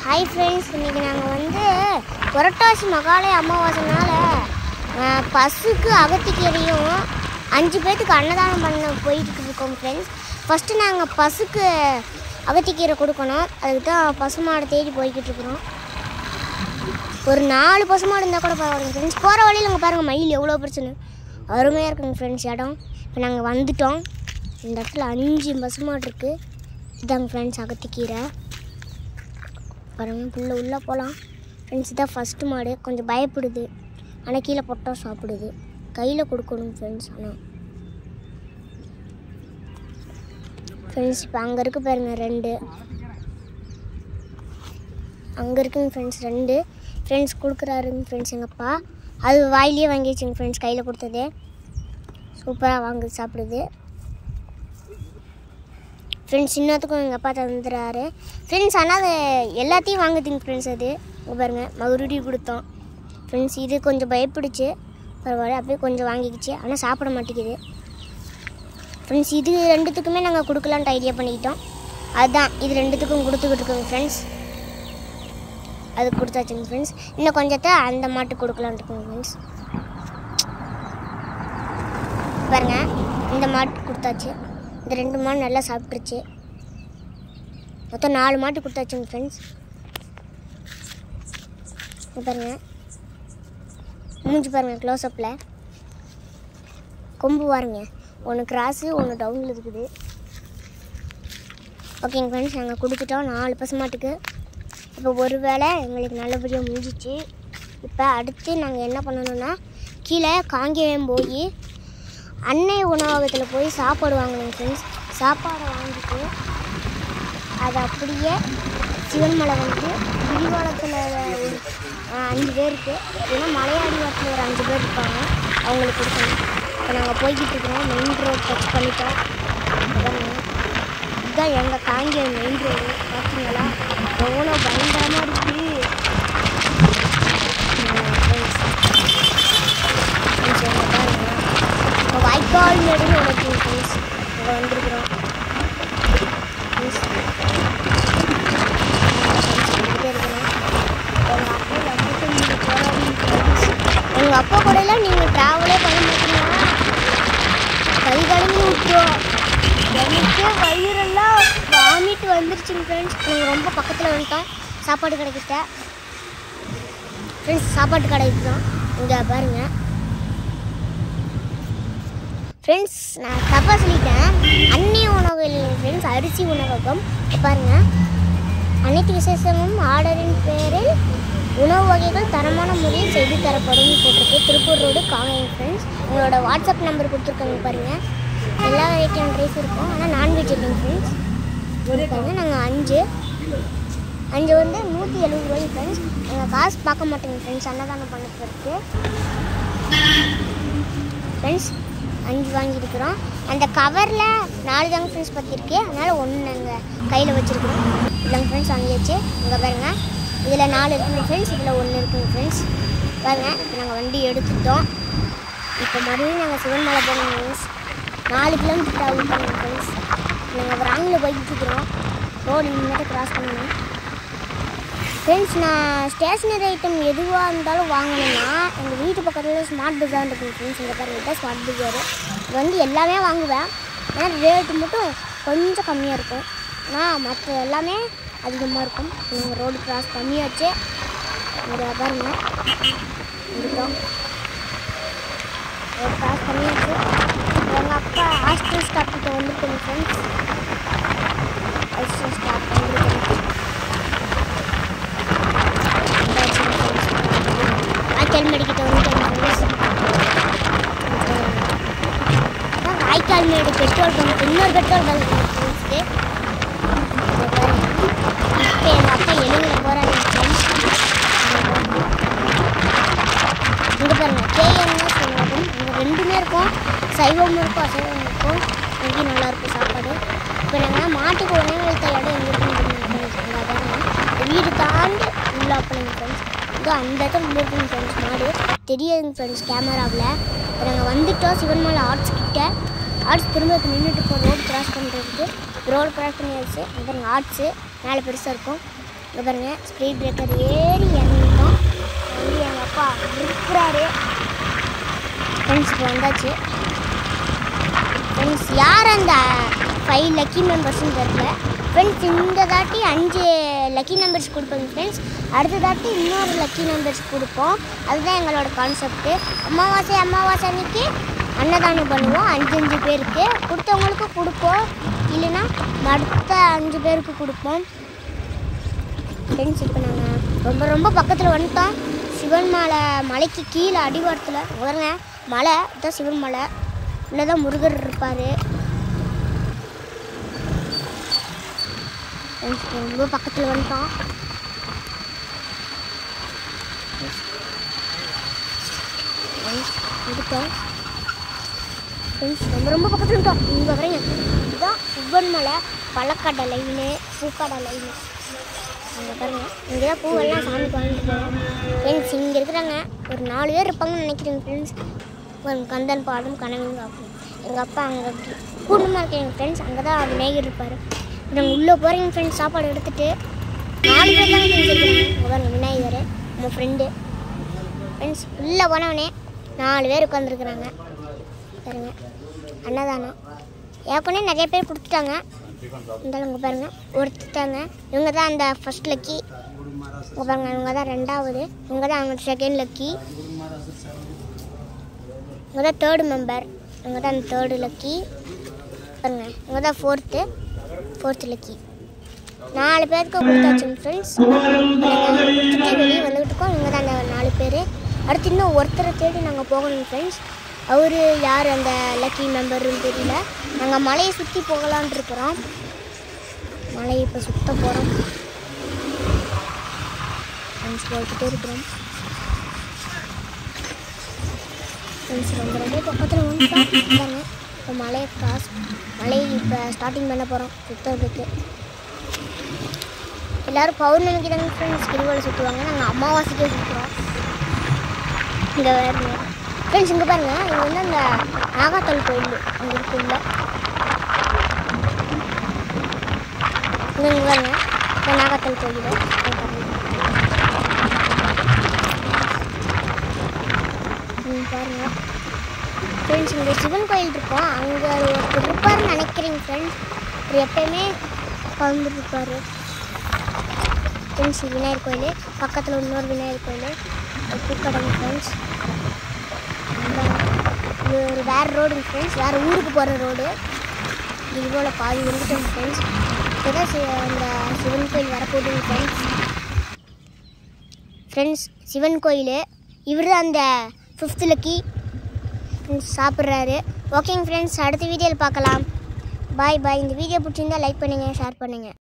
Hi friends இன்றைக்கி நாங்கள் வந்து புரட்டாசி மகாலய அமாவாசைனால அஹ், பசுக்கு அகத்திக்கீரையும் அஞ்சு பேர்த்துக்கு அன்னதானம் பண்ண போயிட்டு இருக்கோம் ஃப்ரெண்ட்ஸ் ஃபஸ்ட்டு நாங்கள் பசுக்கு அகத்திக்கீரை கொடுக்கணும் அதுக்கு தான் பசுமாடை தேடி போய்கிட்டு இருக்கிறோம் ஒரு நாலு பசுமாடு இருந்தால் கூட பரவாயில்ல ஃப்ரெண்ட்ஸ் போகிற வழியில் இங்கே பாருங்கள் மயில் எவ்வளோ பிரச்சனை அருமையாக இருக்குங்க ஃப்ரெண்ட்ஸ் இடம் இப்போ நாங்கள் வந்துட்டோம் இந்த இடத்துல அஞ்சு பசுமாடு இருக்குது இதாங்க ஃப்ரெண்ட்ஸ் அகத்திக்கீரை பாருங்க புள்ள உள்ளே போகலாம் ஃப்ரெண்ட்ஸ் இதான் ஃபஸ்ட்டு மாடு கொஞ்சம் பயப்படுது ஆனால் கீழே போட்டால் சாப்பிடுது கையில் கொடுக்கணும் ஃப்ரெண்ட்ஸ் ஆனால் ஃப்ரெண்ட்ஸ் இப்போ அங்கே இருக்கு பாருங்க ரெண்டு அங்கே இருக்குங்க ஃப்ரெண்ட்ஸ் ரெண்டு ஃப்ரெண்ட்ஸ் கொடுக்குறாருங்க ஃப்ரெண்ட்ஸ் எங்கள் அப்பா அது வாயிலே வாங்கிடுச்சுங்க ஃப்ரெண்ட்ஸ் கையில் கொடுத்ததே சூப்பராக வாங்கி சாப்பிடுது ஃப்ரெண்ட்ஸ் இன்னத்துக்கும் எங்கள் அப்பா தந்துடுறாரு ஃப்ரெண்ட்ஸ் ஆனால் அது எல்லாத்தையும் வாங்குதுங்க ஃப்ரெண்ட்ஸ் அது இங்க பாருங்க மறுபடியும் கொடுத்தோம் ஃப்ரெண்ட்ஸ் இது கொஞ்சம் பயப்பிடுச்சு பரவாயில்ல அப்படியே கொஞ்சம் வாங்கிக்கிச்சு ஆனால் சாப்பிட மாட்டேங்குது ஃப்ரெண்ட்ஸ் இது ரெண்டுத்துக்குமே நாங்கள் கொடுக்கலான்ட்டு ஐடியா பண்ணிக்கிட்டோம் அதுதான் இது ரெண்டுத்துக்கும் கொடுத்துக்கிட்டு இருக்கோங்க ஃப்ரெண்ட்ஸ் அது கொடுத்தாச்சுங்க ஃப்ரெண்ட்ஸ் இன்னும் கொஞ்சத்தை அந்த மாட்டுக்கு கொடுக்கலான்ட்டு இருக்கோங்க ஃப்ரெண்ட்ஸ் பாருங்க இந்த மாட்டு கொடுத்தாச்சு இந்த ரெண்டு மாடு நல்லா சாப்பிட்ருச்சு மொத்தம் நாலு மாட்டு கொடுத்தாச்சுங்க ஃப்ரெண்ட்ஸ் பாருங்க மூஞ்சி பாருங்க க்ளோஸ்அப்பில் கொம்பு பாருங்க ஒன்று கிராஸு ஒன்று டவுனில் இருக்குது ஓகேங்க ஃப்ரெண்ட்ஸ் நாங்கள் கொடுத்துட்டோம் நாலு பசுமாட்டுக்கு இப்போ ஒரு வேளை எங்களுக்கு நல்லபடியாக முடிஞ்சிச்சு இப்போ அடுத்து நாங்கள் என்ன பண்ணணும்னா கீழே காங்கேயம் போய் அன்னை உணவகத்தில் போய் சாப்பாடு வாங்கணும் ஃப்ரெண்ட்ஸ் சாப்பாடை வாங்கிட்டு அது அப்படியே சிவன்மலை வந்து கிரிவலத்தில் ஒரு ஆஹ், அஞ்சு பேருக்கு இல்லைன்னா மலையாடி வாரத்தில் ஒரு அஞ்சு பேர் இருப்பாங்க அவங்களுக்கு கொடுக்கணும் இப்போ நாங்கள் போய்கிட்டு இருக்கிறோம் மெயின் ரோட் டச் பண்ணிட்டோம் பாருங்க. இதுதான் எங்கள் காங்கிய மெயின் ரோடு பார்த்தீங்களா எவ்வளோ பயங்கரமாக இருக்குது கொஞ்சம் இங்க பாருங்க இப்போ வாய்க்கால் மேடுன்னு உனக்கு ஃப்ரெண்ட்ஸ் இங்கே வந்திருக்கிறோம் Friends, வந்துட்டே இருக்கணும். உங்க அப்பா வந்துட்டு நீங்க போறாதீங்க friends. உங்க அப்பா கூட எல்லாம் நீங்க டிராவலே பண்ண மாட்டீங்கன்னா கை கழுவி விட்டுரும் எனக்கு வயிறெல்லாம் வாமிட் வந்துருச்சுங்க ஃப்ரெண்ட்ஸ் நாங்கள் ரொம்ப பக்கத்தில் வந்துட்டோம் சாப்பாடு கடைக்கிட்ட ஃப்ரெண்ட்ஸ் சாப்பாட்டு கடைக்கு தான் இங்கே பாருங்கள் ஃப்ரெண்ட்ஸ் நான் தப்பாக சொல்லிட்டேன் அன்னிய உணவு ஃப்ரெண்ட்ஸ் அரிசி உணவகம் இங்க பாருங்க அனைத்து விசேஷமும் ஆர்டரின் பேரில் உணவு வகைகள் தரமான முறையில் செய்து தரப்படும் போட்டிருக்கு திருப்பூர் ரோடு காங்கேயம் ஃப்ரெண்ட்ஸ் உங்களோட வாட்ஸ்அப் நம்பர் கொடுத்துருக்காங்க பாருங்கள் எல்லா வெரைட்டியான ரைஸ் இருக்கும் ஆனால் நான்வெஜ் இல்லைங்க ஃப்ரெண்ட்ஸ் பாருங்க நாங்கள் அஞ்சு அஞ்சு வந்து நூற்றி எழுபது ரூபாய் ஃப்ரெண்ட்ஸ் நாங்கள் காசு பார்க்க மாட்டோங்க ஃப்ரெண்ட்ஸ் அன்னதானம் பண்ணதுக்கு ஃப்ரெண்ட்ஸ் அஞ்சு வாங்கியிருக்கிறோம் அந்த கவரில் நாலு தாங்க ஃப்ரெண்ட்ஸ் பற்றிருக்கு அதனால் ஒன்று நாங்கள் கையில் வச்சுருக்கிறோம் இல்லைங்க ஃப்ரெண்ட்ஸ் வாங்கியாச்சு இங்கே பாருங்க இதில் நாலு இருக்குங்க ஃப்ரெண்ட்ஸ் இதில் ஒன்று இருக்குங்க ஃப்ரெண்ட்ஸ் பாருங்க இப்போ நாங்கள் வண்டி எடுத்துட்டோம் இப்போ மறுபடியும் நாங்கள் சிவன்மலை போகணும் ஃப்ரெண்ட்ஸ் நாலு கிலோமீட்டர் ட்ராவல் பண்ணணும் ஃப்ரெண்ட்ஸ் நாங்கள் ராங்கில் போய்கிட்டு இருக்கிறோம் ரோடு இனிமேட்டு கிராஸ் பண்ணணும் ஃப்ரெண்ட்ஸ் நான் ஸ்டேஷ்னரி ஐட்டம் எதுவாக இருந்தாலும் வாங்கணும்னா எங்கள் வீட்டு பக்கத்தில் ஸ்மார்ட் பஜார் இருக்குங்க ஃப்ரெண்ட்ஸ் இங்கே பாருங்க ஸ்மார்ட் பஜார் இது வந்து எல்லாமே வாங்குவேன் ஆனால் ரேட்டு மட்டும் கொஞ்சம் கம்மியாக இருக்கும் ஆனால் மற்ற எல்லாமே அதிகமாக இருக்கும் நாங்கள் ரோடு கிராஸ் பண்ணியாச்சு இங்கே பாருங்க இருக்கோம் ரோடு கிராஸ் பண்ணியாச்சு எங்கள் அப்பா ஹாஸ்டல் ஸ்டாப் கிட்ட வந்துருக்கோங்க ஃப்ரெண்ட்ஸ் ஹாஸ்டல் ஸ்டாப் வந்துருக்கோங்க வாய்க்கால் மேடு கிட்ட வந்து வாய்க்கால் மேடு பெட்ரோல் பங்க் இன்னொரு பெட்ரோல் பங்க் ஃப்ரெண்ட்ஸு இப்போ எங்கள் அப்பா எழுதின போகிறாங்க ஃப்ரெண்ட்ஸ் இங்கே பாருங்க கேஎன்எஸ் உணவகம் இங்கே ரெண்டுமே இருக்கும் சைவமும் இருக்கும் அசைவமும் இருக்கும் இங்கேயும் நல்லா இருக்கும் சாப்பாடு இப்போ நாங்கள் மாட்டுக்கு உணவு வைத்த இடம் எங்கே இருக்குன்னு தெரியுமா friends? இங்க பாருங்க வீடு தாண்டி உள்ள அப்படிங்க ஃப்ரெண்ட்ஸ் இதோ அந்த இடத்துல உள்ள இருக்குங்க ஃப்ரெண்ட்ஸ் மாடு தெரியாதுங்க ஃப்ரெண்ட்ஸ் கேமராவில் நாங்கள் வந்துட்டோம் சிவன்மலை ஆர்ட்ஸ் கிட்ட ஆர்ட்ஸ் திரும்ப இப்போ நின்றுட்டு இருக்கோம் ரோடு கிராஸ் பண்ணுறதுக்கு ரோடு கிராஸ் பண்ணியாச்சு அப்புறம் ஆர்ட்ஸு மேலே பெருசாக இருக்கும் இங்கே பாருங்க ஸ்பீட் பிரேக்கர் ஏறி இறங்கிட்டோம் வந்து எங்கள் அப்பா இருக்கிறாரு ஃப்ரெண்ட்ஸ் இப்போ வந்தாச்சு ஃப்ரெண்ட்ஸ் யார் அந்த ஃபைவ் லக்கி மெம்பர்ஸ்னு தெரியல ஃப்ரெண்ட்ஸ் இந்த தாட்டி அஞ்சு லக்கி நம்பர்ஸ் கொடுப்போங்க ஃப்ரெண்ட்ஸ் அடுத்த தாட்டி இன்னொரு லக்கி நம்பர்ஸ் கொடுப்போம் அதுதான் எங்களோட கான்செப்ட்டு அமாவாசை அமாவாசை அன்னைக்கு அன்னதானம் பண்ணுவோம் அஞ்சு அஞ்சு பேருக்கு கொடுத்தவங்களுக்கு கொடுப்போம் இல்லைன்னா அடுத்த அஞ்சு பேருக்கு கொடுப்போம் ஃப்ரெண்ட்ஸ் இப்போ நாங்கள் ரொம்ப ரொம்ப பக்கத்தில் வந்துட்டோம் சிவன் மலை மலைக்கு கீழே அடிவாரத்தில் பாருங்க மலை இதுதான் சிவன் மலை உள்ளே தான் முருகர் இருப்பார் ரொம்ப பக்கத்தில் வந்துட்டோம் வந்துட்டோம் ஃப்ரெண்ட்ஸ் ரொம்ப ரொம்ப பக்கத்தில் வந்துட்டோம் இங்கே வரீங்க இதுதான் சிவன் மலை பழக்கடை லைனு பூக்கடை லைனு அங்கே பாருங்க இங்கே தான் பூவெல்லாம் சாமிக்கு வாங்கிட்டு போகிறோம் ஃப்ரெண்ட்ஸ் இங்கே இருக்கிறாங்க ஒரு நாலு பேர் இருப்பாங்கன்னு நினைக்கிறேன் ஃப்ரெண்ட்ஸ் கந்தன் பாடும் கனவின் காக்கும் எங்கள் அப்பா அங்கே கூட்டமாக இருக்க எங்கள் ஃப்ரெண்ட்ஸ் அங்கே தான் விநாயகர் இருப்பார் நாங்கள் உள்ளே போகிறீங்க ஃப்ரெண்ட்ஸ் சாப்பாடு எடுத்துகிட்டு நாலு பேர் தான் செஞ்சுருக்காங்க இங்கே பாருங்க விநாயகர் நம்ம ஃப்ரெண்டு ஃப்ரெண்ட்ஸ் உள்ளே போனவனே நாலு பேர் உட்காந்துருக்குறாங்க பாருங்க அன்னதானம் ஏற்கனவே நிறைய பேர் கொடுத்துட்டாங்க இருந்தாலும் இங்கே பாருங்க ஒருத்தாங்க இவங்க தான் அந்த ஃபர்ஸ்ட் லக்கி இங்கே பாருங்க இவங்க தான் ரெண்டாவது இவங்க தான் அவங்க செகண்ட் லக்கி இவங்க தான் தேர்டு மெம்பர் இவங்க தான் அந்த தேர்டு லக்கி பாருங்க இவங்க தான் ஃபோர்த்து ஃபோர்த்து லக்கி நாலு பேருக்கு கொடுத்தாச்சுங்க ஃப்ரெண்ட்ஸ் வெளியே வந்துகிட்டு இருக்கோம் இவங்க தான் அந்த நாலு பேர் அடுத்து இன்னும் ஒருத்தரை தேடி நாங்கள் போகணும் ஃப்ரெண்ட்ஸ் அவர் யார் அந்த லக்கி மெம்பர்னு தெரியல நாங்கள் மலையை சுற்றி போகலான் இருக்கிறோம் மலையை இப்போ சுத்த போகிறோம் ஃப்ரெண்ட்ஸ் போய்கிட்டே இருக்கிறோம் ஃப்ரெண்ட்ஸ் ரொம்ப ரொம்ப பக்கத்தில் வந்துட்டோம் பாருங்க இப்போ மலையை கிராஸ் மலையை இப்போ ஸ்டார்டிங் பண்ண போகிறோம் சுற்றுறதுக்கு எல்லோரும் பௌர்ணமிக்கு தாங்க ஃப்ரெண்ட்ஸ் கிரிவலை சுற்றுவாங்க நாங்கள் அமாவாசைக்கே சுற்றுறோம் இங்கே வேறு ஃப்ரெண்ட்ஸ் இங்கே பாருங்க இது வந்து அந்த நாகாத்தல் கோயில் அங்கே இருக்குல்ல இங்கே இங்கே பாருங்க இந்த நாகாத்தல் கோயில் இங்க பாருங்க. இங்க பாருங்க ஃப்ரெண்ட்ஸ் இங்கே சிவன் கோயில் இருக்கும் அங்கே ஒருத்தர் இருப்பார்னு நினைக்கிறீங்க ஃப்ரெண்ட்ஸ் அவர் எப்பயுமே கலந்துருப்பார் ஃப்ரெண்ட்ஸ் விநாயகர் கோயில் பக்கத்தில் இன்னொரு விநாயகர் கோயில் பூக்கடை ஃப்ரெண்ட்ஸ் இது ஒரு வேறு ரோடுங்க ஃப்ரெண்ட்ஸ் வேறு ஊருக்கு போகிற ரோடு இது போல் பாதி வந்துட்டோம் ஃப்ரெண்ட்ஸ் இப்போதான் சி- அந்த சிவன் கோயில் வரப்போகுதுங்க ஃப்ரெண்ட்ஸ் ஃப்ரெண்ட்ஸ் சிவன் கோயில் இவர் அந்த ஃபிஃப்த் லக்கி சாப்பிட்றாரு ஓகேங்க ஃப்ரெண்ட்ஸ் அடுத்த வீடியோவில் பார்க்கலாம் பாய் பாய் இந்த வீடியோ பிடிச்சிருந்தா லைக் பண்ணுங்கள் ஷேர் பண்ணுங்கள்